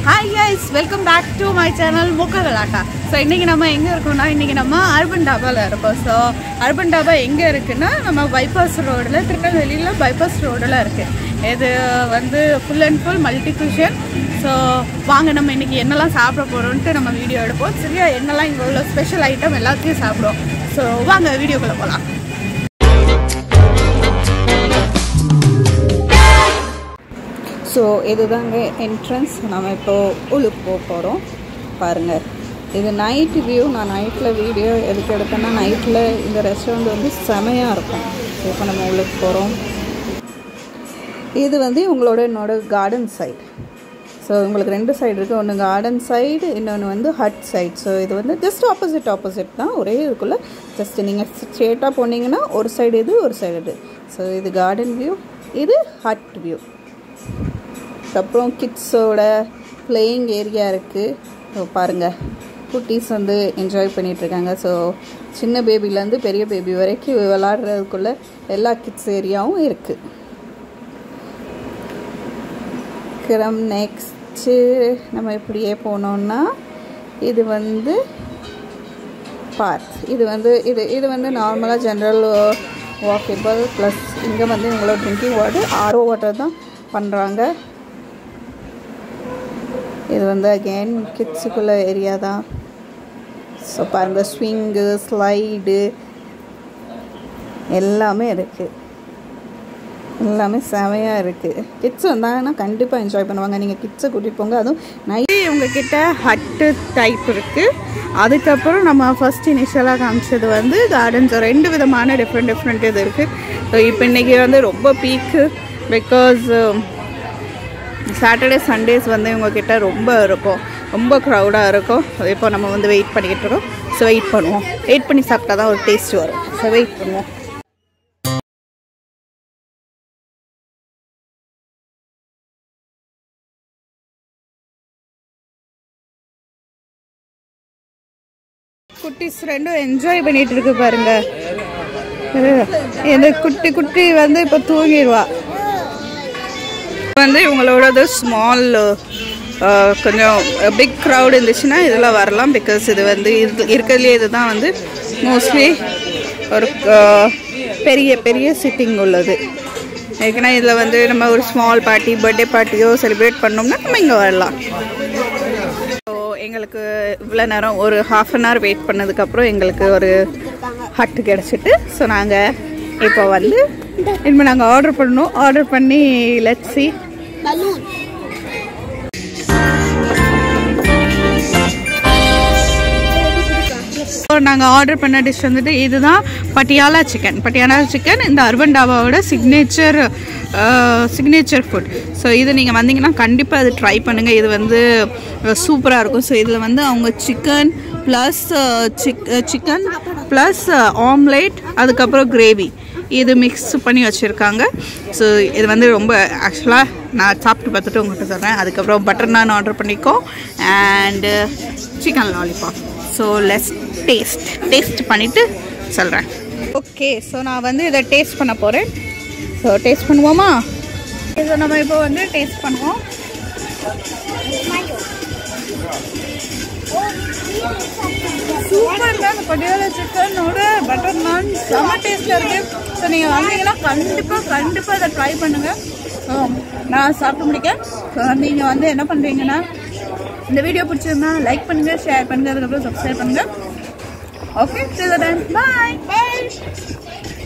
Hi guys welcome back to my channel முக்க கலாட்டா so இன்றைக்கி நம்ம எங்கே இருக்கோம்னா இன்றைக்கி நம்ம அர்பன் டாபாவில் இருக்கோம் ஸோ அர்பன் டாபா எங்கே இருக்குன்னா நம்ம பைபாஸ் ரோடில் திருநெல்வேலியில் பைபாஸ் ரோடில் இருக்குது இது வந்து full and full multi cushion so வாங்க நம்ம இன்றைக்கி என்னெல்லாம் சாப்பிட போகிறோன்ட்டு நம்ம வீடியோ எடுப்போம் சரியா என்னெல்லாம் இங்கே உள்ள ஸ்பெஷல் ஐட்டம் எல்லாத்தையும் சாப்பிடுவோம் ஸோ வாங்க வீடியோக்குள்ளே போகலாம் ஸோ இதுதாங்க என்ட்ரன்ஸ் நம்ம இப்போது உள்ளுக்கு போக போகிறோம் பாருங்கள் இது நைட் வியூ நான் நைட்டில் வீடியோ எதுக்கு எடுத்தேன்னா நைட்டில் இந்த ரெஸ்டாரண்ட் வந்து செமையாக இருக்கும் ஸோ இப்போ நம்ம உள்ளுக்கு போகிறோம் இது வந்து உங்களோட என்னோட கார்டன் சைடு ஸோ உங்களுக்கு ரெண்டு சைடு இருக்குது ஒன்று கார்டன் சைடு இன்னொன்று வந்து ஹட் சைடு ஸோ இது வந்து ஜஸ்ட் ஆப்போசிட் ஆப்போசிட் தான் ஒரே இதுக்குள்ளே ஜஸ்ட் நீங்கள் ஸ்ட்ரேட்டாக போனீங்கன்னா ஒரு சைடு இது ஒரு சைடு இது ஸோ இது கார்டன் வியூ இது ஹட் வியூ அப்புறம் கிட்ஸோட பிளேயிங் ஏரியா இருக்குது ஸோ பாருங்கள் குட்டீஸ் வந்து என்ஜாய் பண்ணிகிட்ருக்காங்க ஸோ சின்ன பேபிலேருந்து பெரிய பேபி வரைக்கும் விளாடுறதுக்குள்ள எல்லா கிட்ஸ் ஏரியாவும் இருக்குது கிரம் நெக்ஸ்ட்டு நம்ம இப்படியே போனோம்னா இது வந்து பார்க் இது வந்து இது இது வந்து நார்மலாக ஜென்ரல் வாக்கபிள் ப்ளஸ் இங்கே வந்து உங்களோட ட்ரிங்கிங் வாட்டர் ஆர்ஓ வாட்டர் தான் பண்ணுறாங்க இது வந்து அகெயின் கிட்ஸுக்குள்ள ஏரியா தான் ஸோ பாருங்கள் ஸ்விங்கு ஸ்லைடு எல்லாமே இருக்குது எல்லாமே செமையாக இருக்குது கிட்ஸ் வந்தாங்கன்னா கண்டிப்பாக என்ஜாய் பண்ணுவாங்க நீங்கள் கிட்ஸை கூட்டிகிட்டு போங்க அதுவும் நைட் உங்ககிட்ட ஹட்டு டைப் இருக்குது அதுக்கப்புறம் நம்ம ஃபஸ்ட் இனிஷியலாக காமிச்சது வந்து கார்டன்ஸ் ரெண்டு விதமான டிஃப்ரெண்ட் டிஃப்ரெண்ட் இது இருக்குது ஸோ இப்போ இன்றைக்கி வந்து ரொம்ப பீக்கு பிகாஸ் சாட்டர்டே சண்டேஸ் வந்து இவங்கக்கிட்ட ரொம்ப இருக்கும் ரொம்ப க்ரௌடாக இருக்கும் இப்போ நம்ம வந்து வெயிட் பண்ணிக்கிட்டு இருக்கோம் ஸோ வெயிட் பண்ணுவோம் வெயிட் பண்ணி சாப்பிட்டா தான் ஒரு டேஸ்ட் வரும் ஸோ வெயிட் பண்ணுவோம் குட்டிஸ் ரெண்டும் என்ஜாய் பண்ணிட்டு இருக்கு பாருங்க இந்த குட்டி குட்டி வந்து இப்போ தூங்கிடுவா வந்து இவங்களோடது ஸ்மால் கொஞ்சம் பிக் க்ரௌட் இருந்துச்சுன்னா இதெல்லாம் வரலாம் பிகாஸ் இது வந்து இது இருக்கிறதுலே இதுதான் வந்து மோஸ்ட்லி ஒரு பெரிய பெரிய சிட்டிங் உள்ளது ஏன்னா இதில் வந்து நம்ம ஒரு ஸ்மால் பார்ட்டி பர்த்டே பார்ட்டியோ செலிப்ரேட் பண்ணோம்னா நம்ம இங்கே வரலாம் ஸோ எங்களுக்கு இவ்வளோ நேரம் ஒரு ஹாஃப் அன் ஹவர் வெயிட் பண்ணதுக்கப்புறம் எங்களுக்கு ஒரு ஹட்டு கிடச்சிட்டு ஸோ நாங்கள் இப்போ வந்து இனிமேல் நாங்கள் ஆர்டர் பண்ணோம் ஆர்டர் பண்ணி லட்சி balloon. நாங்கள் ஆர்டர் பண்ண டிஷ் வந்துட்டு இதுதான் பட்டியாலா சிக்கன் பட்டியாலா சிக்கன் இந்த அர்பன் டாபாவோட சிக்னேச்சர் சிக்னேச்சர் ஃபுட் ஸோ இது நீங்கள் வந்தீங்கன்னா கண்டிப்பாக அது ட்ரை பண்ணுங்கள் இது வந்து சூப்பராக இருக்கும் ஸோ இதில் வந்து அவங்க chicken plus chick chicken plus omelette அதுக்கப்புறம் கிரேவி இது மிக்ஸ் பண்ணி வச்சுருக்காங்க ஸோ இது வந்து ரொம்ப ஆக்சுவலாக நான் சாப்பிட்டு பார்த்துட்டு உங்கள்கிட்ட சொல்கிறேன் அதுக்கப்புறம் பட்டர் நான் ஆர்டர் பண்ணிக்கோ and chicken lollipop so let's taste taste பண்ணிவிட்டு சொல்கிறேன் ஓகே ஸோ நான் வந்து இதை டேஸ்ட் பண்ண போகிறேன் ஸோ டேஸ்ட் பண்ணுவோமா இதை நம்ம இப்போ வந்து டேஸ்ட் பண்ணுவோம் சூப்பர் தான் பட்டியாலா சிக்கனோட பட்டர் நான் செம்ம டேஸ்ட்டாக இருக்குது ஸோ நீங்கள் வந்தீங்கன்னா கண்டிப்பாக கண்டிப்பாக இதை ட்ரை பண்ணுங்கள் ஸோ நான் சாப்பிட்டு முடிக்கேன் ஸோ நீங்கள் வந்து என்ன பண்ணுறீங்கன்னா இந்த வீடியோ பிடிச்சிருந்தா லைக் பண்ணுங்கள் ஷேர் பண்ணுங்கள் அதுக்கப்புறம் சப்ஸ்கிரைப் பண்ணுங்கள் okay till then bye bye